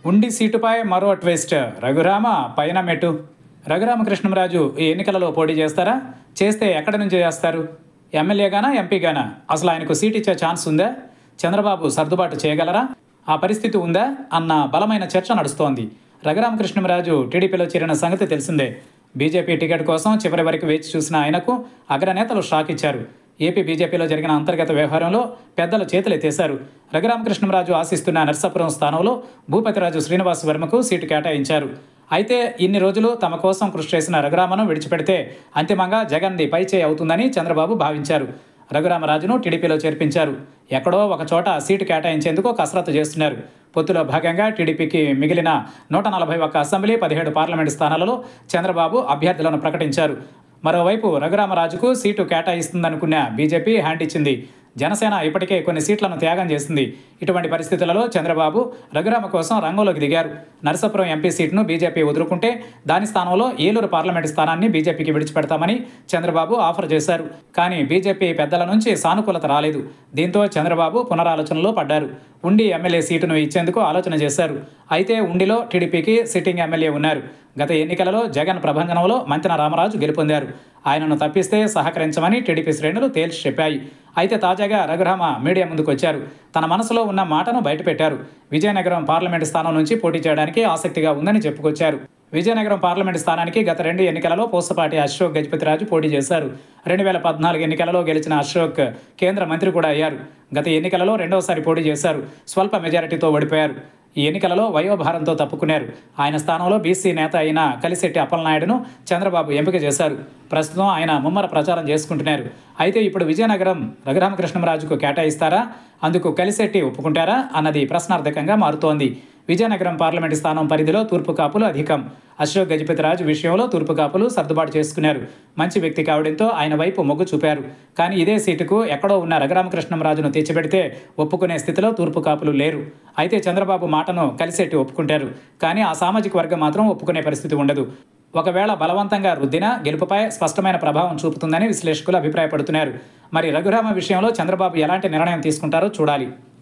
ఉండి సీటుపై మరో ట్విస్ట్ రఘురామ పైన మెట్టు రఘురామకృష్ణంరాజు ఈ ఎన్నికలలో పోటీ చేస్తారా చేస్తే ఎక్కడి నుంచి చేస్తారు ఎమ్మెల్యేగానా ఎంపీగానా అసలు ఆయనకు సీట్ ఇచ్చే ఛాన్స్ ఉందా చంద్రబాబు సర్దుబాటు చేయగలరా ఆ పరిస్థితి ఉందా అన్న బలమైన చర్చ నడుస్తోంది రఘురామకృష్ణంరాజు టీడీపీలో చేరిన సంగతి తెలిసిందే బీజేపీ టికెట్ కోసం చివరి వరకు వేచి చూసిన ఆయనకు అగ్రనేతలు షాక్ ఇచ్చారు ఏపీ బీజేపీలో జరిగిన అంతర్గత వ్యవహారంలో పెద్దలు చేతులెత్తేశారు రఘురామకృష్ణంరాజు ఆశిస్తున్న నర్సాపురం స్థానంలో భూపతిరాజు శ్రీనివాస్ వర్మకు సీటు కేటాయించారు అయితే ఇన్ని రోజులు తమ కోసం కృషి చేసిన రఘురామను విడిచిపెడితే అంతిమంగా జగన్ది పైచేయి అవుతుందని చంద్రబాబు భావించారు రఘురామరాజును టీడీపీలో చేర్పించారు ఎక్కడో ఒక చోట సీటు కేటాయించేందుకు కసరత్తు చేస్తున్నారు పొత్తులో భాగంగా టీడీపీకి మిగిలిన నూట నలభై ఒక్క అసెంబ్లీ పదిహేడు పార్లమెంటు స్థానాలలో చంద్రబాబు అభ్యర్థులను ప్రకటించారు మరోవైపు రఘురామరాజుకు సీటు కేటాయిస్తుందనుకున్న బీజేపీ హ్యాండ్ ఇచ్చింది జనసేన ఇప్పటికే కొన్ని సీట్లను త్యాగం చేసింది ఇటువంటి పరిస్థితులలో చంద్రబాబు రఘురామ కోసం రంగంలోకి దిగారు నరసాపురం ఎంపీ సీటును బీజేపీ వదులుకుంటే దాని స్థానంలో ఏలూరు పార్లమెంటు స్థానాన్ని బీజేపీకి విడిచిపెడతామని చంద్రబాబు ఆఫర్ చేశారు కానీ బీజేపీ పెద్దల నుంచి సానుకూలత రాలేదు దీంతో చంద్రబాబు పునరాలోచనలో పడ్డారు ఉండి ఎమ్మెల్యే సీటును ఇచ్చేందుకు ఆలోచన చేశారు అయితే ఉండిలో టీడీపీకి సిట్టింగ్ ఎమ్మెల్యే ఉన్నారు గత ఎన్నికలలో జగన్ ప్రభంజనంలో మంతెన రామరాజు గెలుపొందారు ఆయనను తప్పిస్తే సహకరించమని టీడీపీ శ్రేణులు తేల్చి చెప్పాయి అయితే తాజాగా రఘురామ మీడియా ముందుకు వచ్చారు తన మనసులో ఉన్న మాటను బయటపెట్టారు విజయనగరం పార్లమెంటు స్థానం నుంచి పోటీ చేయడానికి ఆసక్తిగా ఉందని చెప్పుకొచ్చారు విజయనగరం పార్లమెంటు స్థానానికి గత రెండు ఎన్నికలలో పోసపాటి అశోక్ గజపతిరాజు పోటీ చేశారు రెండు వేల పద్నాలుగు ఎన్నికలలో గెలిచిన అశోక్ కేంద్ర మంత్రి కూడా అయ్యారు గత ఎన్నికలలో రెండవసారి పోటీ చేశారు స్వల్ప మెజారిటీతో ఓడిపోయారు ఈ ఎన్నికలలో వయోభారంతో తప్పుకున్నారు ఆయన స్థానంలో బీసీ నేత అయిన కలిశెట్టి అప్పలనాయుడును చంద్రబాబు ఎంపిక చేశారు ప్రస్తుతం ఆయన ముమ్మర ప్రచారం చేసుకుంటున్నారు అయితే ఇప్పుడు విజయనగరం రఘురామకృష్ణరాజుకు కేటాయిస్తారా అందుకు కలిశెట్టి ఒప్పుకుంటారా అన్నది ప్రశ్నార్థకంగా మారుతోంది విజయనగరం పార్లమెంటు స్థానం పరిధిలో తూర్పు కాపులు అధికం అశోక్ గజపతిరాజు విషయంలో తూర్పు కాపులు సర్దుబాటు చేసుకున్నారు మంచి వ్యక్తి కావడంతో ఆయన వైపు మొగ్గు చూపారు కానీ ఇదే సీటుకు ఎక్కడో ఉన్న రఘురామకృష్ణంరాజును తెచ్చిపెడితే ఒప్పుకునే స్థితిలో తూర్పు కాపులు లేరు అయితే చంద్రబాబు మాటను కలిసెట్టి ఒప్పుకుంటారు కానీ ఆ సామాజిక వర్గం మాత్రం ఒప్పుకునే పరిస్థితి ఉండదు ఒకవేళ బలవంతంగా రుద్దిన గెలుపుపై స్పష్టమైన ప్రభావం చూపుతుందని విశ్లేషకులు అభిప్రాయపడుతున్నారు మరి రఘురామ విషయంలో చంద్రబాబు ఎలాంటి నిర్ణయం తీసుకుంటారో చూడాలి